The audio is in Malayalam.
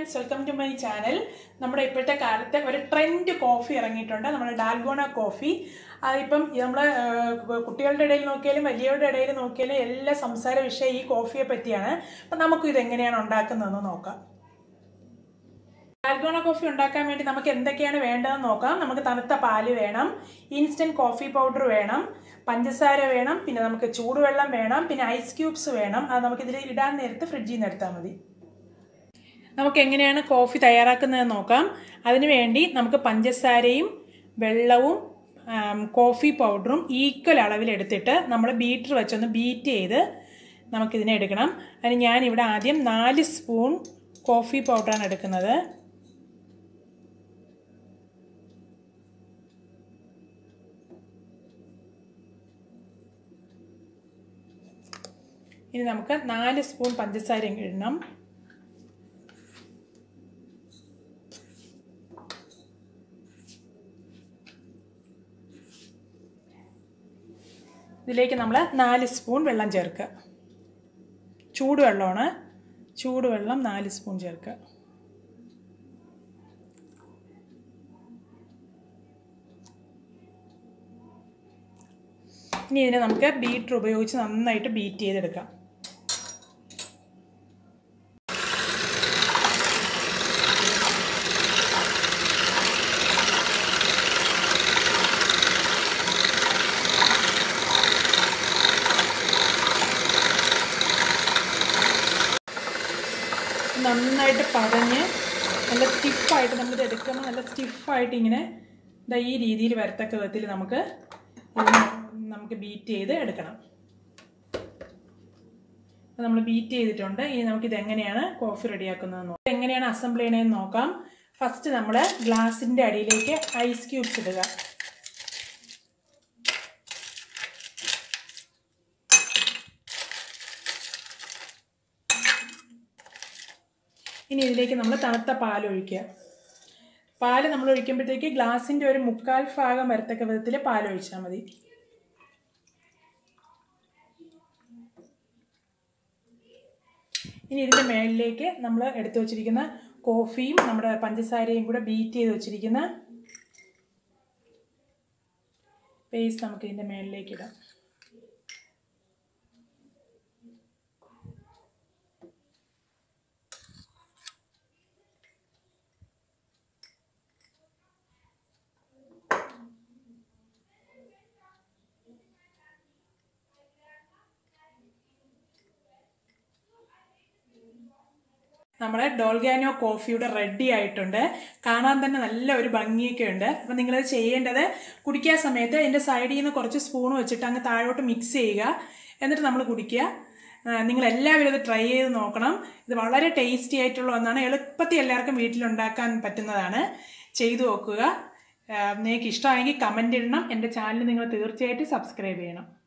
friends welcome to my channel നമ്മുടെ ഇപ്പോഴത്തെ കാലത്തെ ഒരു ട്രെൻഡ് കോഫി ഇറങ്ങിയിട്ടുണ്ട് നമ്മുടെ ഡാൽഗോണ കോഫി അതിപ്പം നമ്മൾ കുട്ടികളുടെ ഇടയിൽ നോക്കിയാലും വലിയവരുടെ ഇടയിൽ നോക്കിയാലും എല്ലാ സംസാര വിഷയം ഈ കോഫിയെ പറ്റിയാണ് അപ്പം നമുക്ക് ഇത് എങ്ങനെയാണ് ഉണ്ടാക്കുന്നതെന്ന് നോക്കാം ഡാൽഗോണ കോഫി ഉണ്ടാക്കാൻ വേണ്ടി നമുക്ക് എന്തൊക്കെയാണ് വേണ്ടതെന്ന് നോക്കാം നമുക്ക് തണുത്ത പാല് വേണം ഇൻസ്റ്റൻറ്റ് കോഫി പൗഡർ വേണം പഞ്ചസാര വേണം പിന്നെ നമുക്ക് ചൂടുവെള്ളം വേണം പിന്നെ ഐസ് ക്യൂബ്സ് വേണം അത് നമുക്കിതിൽ ഇടാൻ നേരത്ത് ഫ്രിഡ്ജിൽ നിന്ന് എടുത്താൽ മതി നമുക്ക് എങ്ങനെയാണ് കോഫി തയ്യാറാക്കുന്നതെന്ന് നോക്കാം അതിനു വേണ്ടി നമുക്ക് പഞ്ചസാരയും വെള്ളവും കോഫി പൗഡറും ഈക്വൽ അളവിലെടുത്തിട്ട് നമ്മൾ ബീറ്റർ വെച്ചൊന്ന് ബീറ്റ് ചെയ്ത് നമുക്കിതിനെ എടുക്കണം അതിന് ഞാനിവിടെ ആദ്യം നാല് സ്പൂൺ കോഫി പൗഡറാണ് എടുക്കുന്നത് ഇനി നമുക്ക് നാല് സ്പൂൺ പഞ്ചസാര ഇടണം ഇതിലേക്ക് നമ്മൾ നാല് സ്പൂൺ വെള്ളം ചേർക്കുക ചൂടുവെള്ളമാണ് ചൂടുവെള്ളം നാല് സ്പൂൺ ചേർക്കുക ഇനി ഇതിനെ നമുക്ക് ബീറ്റർ ഉപയോഗിച്ച് നന്നായിട്ട് ബീറ്റ് ചെയ്തെടുക്കാം നന്നായിട്ട് പതഞ്ഞ് നല്ല സ്റ്റിഫായിട്ട് നമ്മളിത് എടുക്കുമ്പോൾ നല്ല സ്റ്റിഫായിട്ട് ഇങ്ങനെ ഇതാ ഈ രീതിയിൽ വരത്തക്ക വിധത്തിൽ നമുക്ക് നമുക്ക് ബീറ്റ് ചെയ്ത് എടുക്കണം അപ്പോൾ നമ്മൾ ബീറ്റ് ചെയ്തിട്ടുണ്ട് ഇനി നമുക്കിത് എങ്ങനെയാണ് കോഫി റെഡിയാക്കുന്നത് നോക്കാം എങ്ങനെയാണ് അസംബിൾ ചെയ്യണതെന്ന് നോക്കാം ഫസ്റ്റ് നമ്മൾ ഗ്ലാസിൻ്റെ അടിയിലേക്ക് ഐസ് ക്യൂബ്സ് ഇടുക ഇനി ഇതിലേക്ക് നമ്മൾ തണുത്ത പാൽ ഒഴിക്കുക പാൽ നമ്മൾ ഒഴിക്കുമ്പോഴത്തേക്ക് ഗ്ലാസിൻ്റെ ഒരു മുക്കാൽ ഭാഗം വരത്തക്ക വിധത്തിൽ പാൽ ഒഴിച്ചാൽ മതി ഇനി ഇതിൻ്റെ മേളിലേക്ക് നമ്മൾ എടുത്തു വച്ചിരിക്കുന്ന കോഫിയും നമ്മുടെ പഞ്ചസാരയും കൂടെ ബീറ്റ് ചെയ്ത് വെച്ചിരിക്കുന്ന പേസ്റ്റ് നമുക്ക് ഇതിൻ്റെ മേളിലേക്ക് ഇടാം നമ്മുടെ ഡോൾഗാനോ കോഫിയുടെ റെഡി ആയിട്ടുണ്ട് കാണാൻ തന്നെ നല്ല ഒരു ഭംഗിയൊക്കെ ഉണ്ട് അപ്പോൾ നിങ്ങളത് ചെയ്യേണ്ടത് കുടിക്കാൻ സമയത്ത് എൻ്റെ സൈഡിൽ നിന്ന് കുറച്ച് സ്പൂൺ വെച്ചിട്ട് അങ്ങ് താഴോട്ട് മിക്സ് ചെയ്യുക എന്നിട്ട് നമ്മൾ കുടിക്കുക നിങ്ങൾ എല്ലാവരും ഇത് ട്രൈ ചെയ്ത് നോക്കണം ഇത് വളരെ ടേസ്റ്റി ആയിട്ടുള്ള ഒന്നാണ് എളുപ്പത്തിൽ എല്ലാവർക്കും വീട്ടിലുണ്ടാക്കാൻ പറ്റുന്നതാണ് ചെയ്തു നോക്കുക നിങ്ങൾക്ക് ഇഷ്ടമായെങ്കിൽ കമൻ്റ് ഇടണം എൻ്റെ ചാനൽ നിങ്ങൾ തീർച്ചയായിട്ടും സബ്സ്ക്രൈബ് ചെയ്യണം